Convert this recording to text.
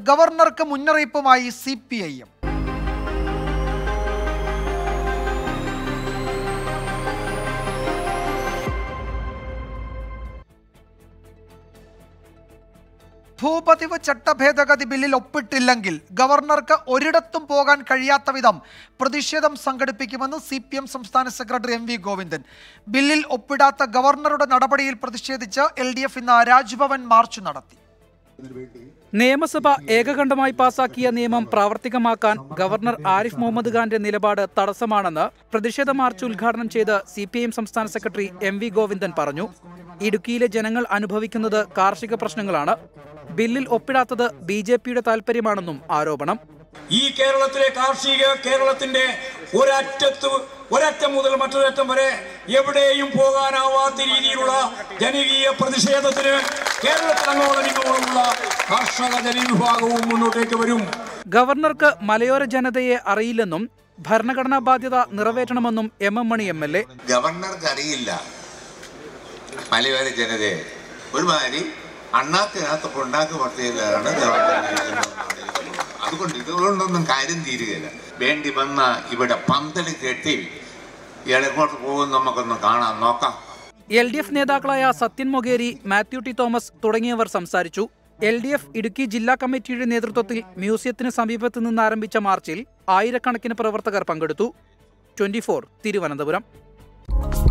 ഗവർണർക്ക് മുന്നറിയിപ്പുമായി C P I M ഭൂപതിവ് ചട്ടഭേദഗതി ബില്ലിൽ ഒപ്പിട്ടില്ലെങ്കിൽ ഗവർണർക്ക് ഒരിടത്തും പോകാൻ കഴിയാത്ത വിധം പ്രതിഷേധം സംഘടിപ്പിക്കുമെന്ന് സി പി എം സംസ്ഥാന സെക്രട്ടറി എം വി ഗോവിന്ദൻ ബില്ലിൽ ഒപ്പിടാത്ത ഗവർണറുടെ നടപടിയിൽ പ്രതിഷേധിച്ച് എൽ ഡി എഫ് ഇന്ന് രാജ്ഭവൻ മാർച്ച് നടത്തി നിയമസഭ ഏകകണ്ഠമായി പാസാക്കിയ നിയമം പ്രാവർത്തികമാക്കാൻ ഗവർണർ ആരിഫ് മുഹമ്മദ് ഖാന്റെ നിലപാട് തടസ്സമാണെന്ന് പ്രതിഷേധ മാർച്ച് ഉദ്ഘാടനം ചെയ്ത് സി പി ഐ എം സംസ്ഥാന സെക്രട്ടറി എം വി ഗോവിന്ദൻ പറഞ്ഞു ഇടുക്കിയിലെ ജനങ്ങൾ അനുഭവിക്കുന്നത് കാർഷിക പ്രശ്നങ്ങളാണ് ബില്ലിൽ ഒപ്പിടാത്തത് ബി ജെ പിയുടെ താൽപര്യമാണെന്നും ആരോപണം ഈ കേരളത്തിലെ കാർഷിക കേരളത്തിന്റെ ഒരറ്റത്ത് ഒരറ്റം മുതൽ മറ്റൊരറ്റം വരെ എവിടെയും പോകാനാവാത്ത രീതിയിലുള്ള ജനകീയ പ്രതിഷേധത്തിന് കേരളത്തിൽ അങ്ങോളം ഇങ്ങോളമുള്ള കർഷക ജനവിഭാഗവും മുന്നോട്ടേക്ക് വരും ഗവർണർക്ക് മലയോര ജനതയെ അറിയില്ലെന്നും ഭരണഘടനാ ബാധ്യത നിറവേറ്റണമെന്നും M M Mani M L A ഗവർണർക്ക് അറിയില്ല മലയോര ജനതയെ ഒരുമാതിരി അണ്ണാക്കിനകത്ത് ഉണ്ടാക്കി പറ്റിയതാണ് ഗവർണർ അതുകൊണ്ട് ഇതുകൊണ്ടൊന്നും കാര്യം തീരുകയില്ല വേണ്ടി വന്ന ഇവിടെ പന്തൽ കെട്ടി ഇയാൾ എങ്ങോട്ട് പോകും നമുക്കൊന്ന് കാണാം നോക്കാം എൽ ഡി എഫ് നേതാക്കളായ സത്യൻ മൊകേരി മാത്യു ടി തോമസ് തുടങ്ങിയവർ സംസാരിച്ചു എൽ ഡി എഫ് ഇടുക്കി ജില്ലാ കമ്മിറ്റിയുടെ നേതൃത്വത്തിൽ മ്യൂസിയത്തിന് സമീപത്ത് നിന്ന് ആരംഭിച്ച മാർച്ചിൽ ആയിരക്കണക്കിന് പ്രവർത്തകർ പങ്കെടുത്തു ട്വന്റി തിരുവനന്തപുരം